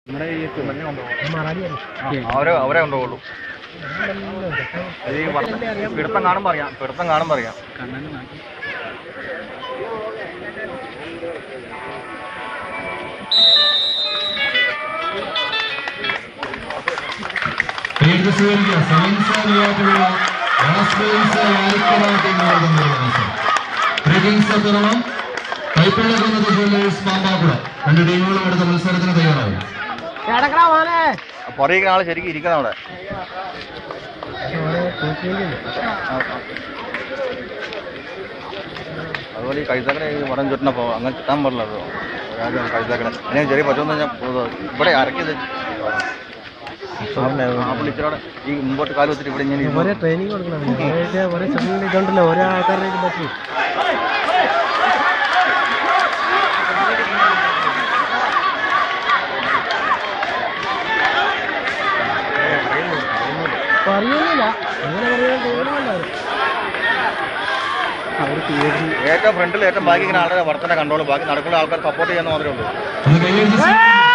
നമ്മുടെ ഈ കുമരനെ കൊണ്ടുപോകും അവരെ അവരെ കൊണ്ടുപോകുള്ളൂ ഈ വർ- പിടുത്തം കാണുമ്പോൾ അറിയാം പിടുത്തം കാണുമ്പോൾ അറിയാം കണ്ണന് നാട്ടി പേര് സ്വീകരിക്കുക സെവൻസ് നിയായിട്ടുള്ള ഓസ്ട്രേലിയൻസ് ആയിരിക്കുന്ന ടീമുകൾ തമ്മിലുള്ള മത്സരം ബ്രേക്കിംഗ്സ് എത്തണം കൈപ്പള്ളക്കുന്നത് ജ്വല്ലേഴ്സ് പാമ്പാക്കുട രണ്ട് ടീമുകളും അടുത്ത മത്സരത്തിന് തയ്യാറാവും പുറകിൽ ആൾ ശരിക്കും ഇരിക്കണം അവിടെ അതുപോലെ ഈ കഴുത്തക്കട ഈ വടം ചുറ്റിനെ പോകാം അങ്ങനെ കിട്ടാൻ പാടില്ല അത് ഒരാളും കഴുത്തക്കട അതിനെ ചെറിയ പറ്റുമെന്ന് ഞാൻ ഇവിടെ അരക്കിയത് ആ പുള്ളിച്ചിരോടെ ഈ മുമ്പോട്ട് കാല് വെച്ചിട്ട് ഇവിടെ ഇങ്ങനെ ഇരുന്നു. ട്രെയിനിങ് കൊടുക്കണം ഒരേ ഒരേ സെക്കൻഡ് ഇതുണ്ടല്ലോ ഒരേ ആൾക്കാരുടെ ഇത് പറ്റി പറയുന്നില്ല അങ്ങനെ പറയാൻ തോന്നുന്നില്ല ഏറ്റവും ഫ്രണ്ടിൽ ഏറ്റവും ബാക്കി ഇങ്ങനെ ആളുടെ വർത്തന കണ്ടോളൂ ബാക്കി നടക്കുന്ന ആൾക്കാർ സപ്പോർട്ട് ചെയ്യാൻ മാത്രമേ ഉള്ളൂ ഒന്ന് കൈയടിച്ച് സ്വീകരിക്കുക.